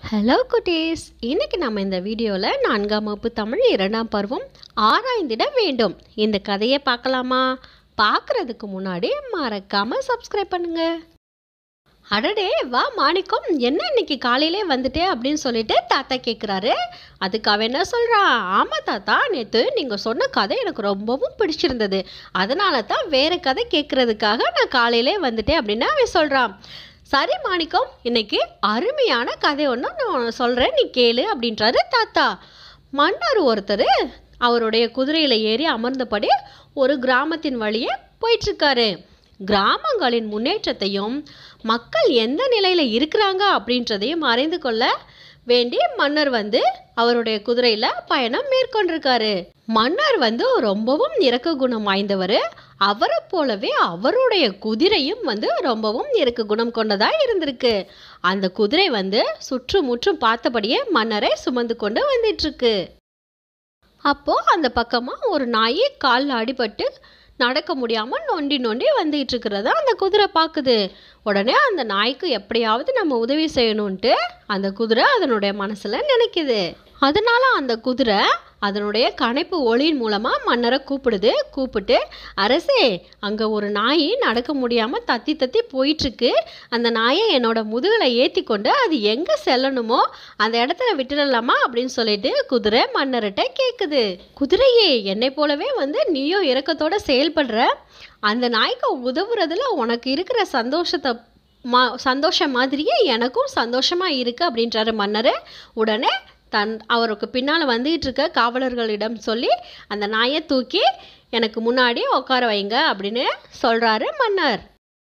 hello குட்டீஸ் இன்னைக்கு நம்ம இந்த வீடியோவில் நான்காம் வகுப்பு தமிழ் இரண்டாம் பருவம் ஆராய்ந்திட வேண்டும் இந்த கதையை பார்க்கலாமா பார்க்குறதுக்கு முன்னாடி மறக்காமல் சப்ஸ்கிரைப் பண்ணுங்க அடடே வா மாணிக்கம் என்ன இன்னைக்கு காலையிலே வந்துட்டே அப்படின்னு சொல்லிட்டு தாத்தா கேட்குறாரு அதுக்கு அவன் என்ன சொல்கிறான் ஆமாம் தாத்தா நேற்று நீங்கள் சொன்ன கதை எனக்கு ரொம்பவும் பிடிச்சிருந்தது அதனால தான் வேறு கதை கேட்குறதுக்காக நான் காலையிலே வந்துட்டேன் அப்படின்னு அவன் சொல்கிறான் சரி மாணிக்கம் இன்னைக்கு அருமையான கதை ஒன்று நான் சொல்கிறேன் நீ கேளு அப்படின்றாரு தாத்தா மன்னர் ஒருத்தர் அவருடைய குதிரையில் ஏறி அமர்ந்தபடி ஒரு கிராமத்தின் வழியே போயிட்டுருக்காரு கிராமங்களின் முன்னேற்றத்தையும் மக்கள் எந்த நிலையில் இருக்கிறாங்க அப்படின்றதையும் அறிந்து கொள்ள வேண்டி மன்னர் வந்து அவருடைய குதிரையில் பயணம் மேற்கொண்டிருக்காரு மன்னர் வந்து ரொம்பவும் இறக்க குணம் வாய்ந்தவர் அவரை போலவே அவருடைய குதிரையும் வந்து ரொம்பவும் இறக்க குணம் கொண்டதா இருந்திருக்கு அந்த குதிரை வந்து சுற்றுமுற்றும் பார்த்தபடியே மன்னரை சுமந்து கொண்டு வந்துட்டு இருக்கு அப்போ அந்த பக்கமா ஒரு நாய் காலில் அடிபட்டு நடக்க முடியாமல் நொண்டி நொண்டி வந்துட்டு இருக்கிறத அந்த குதிரை பார்க்குது உடனே அந்த நாய்க்கு எப்படியாவது நம்ம உதவி செய்யணும்ன்ட்டு அந்த குதிரை அதனுடைய மனசில் நினைக்குது அதனால அந்த குதிரை அதனுடைய கணைப்பு ஒளியின் மூலமாக மன்னரை கூப்பிடுது கூப்பிட்டு அரசே அங்கே ஒரு நாய் நடக்க முடியாமல் தத்தி தத்தி போயிட்டுருக்கு அந்த நாயை என்னோட முதுகில் ஏற்றி கொண்டு அது எங்கே செல்லணுமோ அந்த இடத்துல விட்டுடலாமா அப்படின்னு சொல்லிட்டு குதிரை மன்னர்கிட்ட கேட்குது குதிரையே என்னை போலவே வந்து நீயும் இறக்கத்தோட செயல்படுற அந்த நாய்க்கு உதவுறதுல உனக்கு இருக்கிற சந்தோஷத்தை மா சந்தோஷம் மாதிரியே எனக்கும் சந்தோஷமாக இருக்குது அப்படின்றாரு மன்னர் உடனே தன் அவருக்கு பின்னால் வந்துகிட்டு இருக்க காவலர்களிடம் சொல்லி அந்த நாயை தூக்கி எனக்கு முன்னாடி உட்கார வைங்க அப்படின்னு சொல்கிறாரு மன்னர்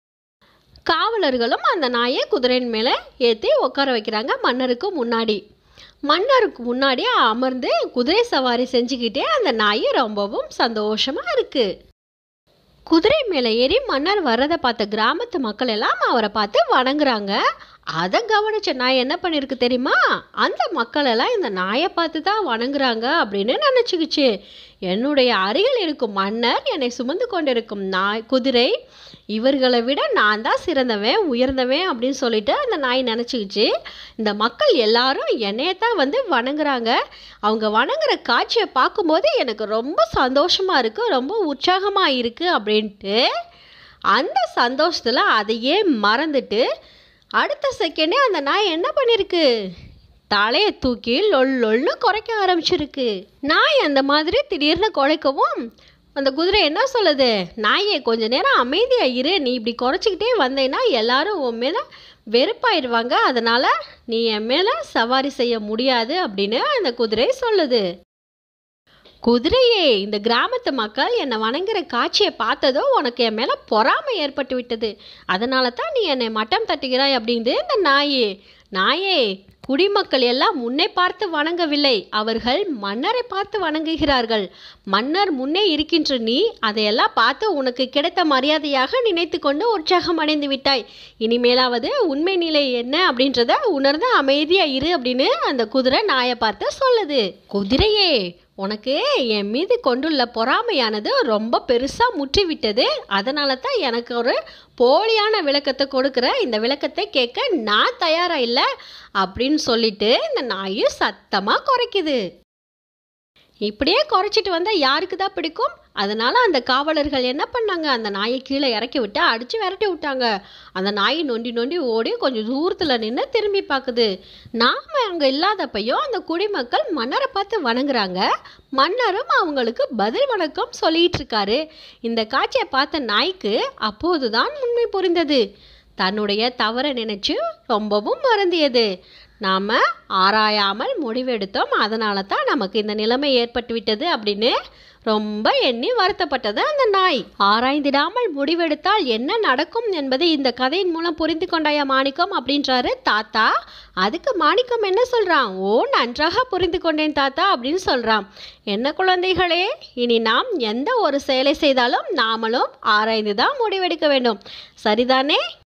காவலர்களும் அந்த நாயை குதிரையின் மேலே ஏற்றி உட்கார வைக்கிறாங்க மன்னருக்கு முன்னாடி மன்னருக்கு முன்னாடி அமர்ந்து குதிரை சவாரி செஞ்சுக்கிட்டே அந்த நாய் ரொம்பவும் சந்தோஷமாக இருக்குது குதிரை மேலே ஏறி மன்னர் வர்றதை பார்த்த கிராமத்து மக்கள் எல்லாம் அவரை பார்த்து வணங்குறாங்க அதை கவனிச்ச நாய் என்ன பண்ணியிருக்கு தெரியுமா அந்த மக்கள் எல்லாம் இந்த நாயை பார்த்து தான் வணங்குறாங்க அப்படின்னு நினச்சிக்கிச்சு என்னுடைய அருகில் இருக்கும் மன்னர் என்னை சுமந்து கொண்டிருக்கும் நாய் குதிரை இவர்களை விட நான் தான் சிறந்தவன் உயர்ந்தவன் அப்படின்னு சொல்லிட்டு அந்த நாய் நினச்சிக்கிச்சு இந்த மக்கள் எல்லாரும் என்னையை தான் வந்து வணங்குறாங்க அவங்க வணங்குற காட்சியை பார்க்கும்போது எனக்கு ரொம்ப சந்தோஷமாக இருக்குது ரொம்ப உற்சாகமாக இருக்குது அப்படின்ட்டு அந்த சந்தோஷத்தில் அதையே மறந்துட்டு அடுத்த செகண்டே அந்த நாய் என்ன பண்ணியிருக்கு தலையை தூக்கி லொல் லொல்னு குறைக்க ஆரம்பிச்சிருக்கு நாய் அந்த மாதிரி திடீர்னு குறைக்கவும் அந்த குதிரை என்ன சொல்லுது நாயே கொஞ்ச நேரம் அமைதியாக இரு நீ இப்படி குறைச்சிக்கிட்டே வந்தேன்னா எல்லாரும் உன் மேலே வெறுப்பாயிருவாங்க அதனால் நீ என் மேலே சவாரி செய்ய முடியாது அப்படின்னு அந்த குதிரை சொல்லுது குதிரையே இந்த கிராமத்து மக்கள் என்னை வணங்குற காட்சியை பார்த்ததோ உனக்கு என் மேலே பொறாமை ஏற்பட்டு விட்டது அதனால தான் நீ என்னை மட்டம் தட்டுகிறாய் அப்படிங்குது இந்த நாயே நாயே குடிமக்கள் எல்லாம் முன்னே பார்த்து வணங்கவில்லை அவர்கள் மன்னரை பார்த்து வணங்குகிறார்கள் மன்னர் முன்னே இருக்கின்ற நீ அதையெல்லாம் பார்த்து உனக்கு கிடைத்த மரியாதையாக நினைத்து கொண்டு உற்சாகம் அடைந்து விட்டாய் இனிமேலாவது உண்மை நிலை என்ன அப்படின்றத உணர்ந்து அமைதியா இரு அப்படின்னு அந்த குதிரை நாயை பார்த்து சொல்லுது குதிரையே உனக்கு என் மீது கொண்டுள்ள பொறாமையானது ரொம்ப பெருசாக முற்றிவிட்டது அதனால தான் எனக்கு ஒரு போலியான விளக்கத்தை கொடுக்குற இந்த விளக்கத்தை கேட்க நான் தயாராக இல்லை அப்படின்னு சொல்லிட்டு இந்த நாய் சத்தமாக குறைக்குது இப்படியே குறைச்சிட்டு வந்தால் யாருக்கு தான் பிடிக்கும் அதனால அந்த காவலர்கள் என்ன பண்ணாங்க அந்த நாயை கீழே இறக்கி விட்டு அடித்து விரட்டி விட்டாங்க அந்த நாய் நொண்டி நொண்டி ஓடி கொஞ்சம் தூரத்தில் நின்று திரும்பி பார்க்குது நாம் அங்கே இல்லாதப்பையும் அந்த குடிமக்கள் மன்னரை பார்த்து வணங்குறாங்க மன்னரும் அவங்களுக்கு பதில் வணக்கம் சொல்லிட்டு இருக்காரு இந்த காட்சியை பார்த்த நாய்க்கு அப்போதுதான் உண்மை புரிந்தது தன்னுடைய தவறை நினைச்சு ரொம்பவும் வருந்தியது நாம் ஆராயாமல் முடிவெடுத்தோம் அதனால தான் நமக்கு இந்த நிலைமை ஏற்பட்டு விட்டது அப்படின்னு ரொம்ப எண்ணி வருத்தப்பட்டது அந்த நாய் ஆராய்ந்திடாமல் முடிவெடுத்தால் என்ன நடக்கும் என்பதை இந்த கதையின் மூலம் புரிந்து கொண்டாயா மாணிக்கம் அப்படின்றாரு தாத்தா அதுக்கு மாணிக்கம் என்ன சொல்றான் ஓ நன்றாக புரிந்து கொண்டேன் தாத்தா அப்படின்னு சொல்றான் என்ன குழந்தைகளே இனி நாம் எந்த ஒரு செயலை செய்தாலும் நாமளும் ஆராய்ந்து தான் முடிவெடுக்க வேண்டும் சரிதானே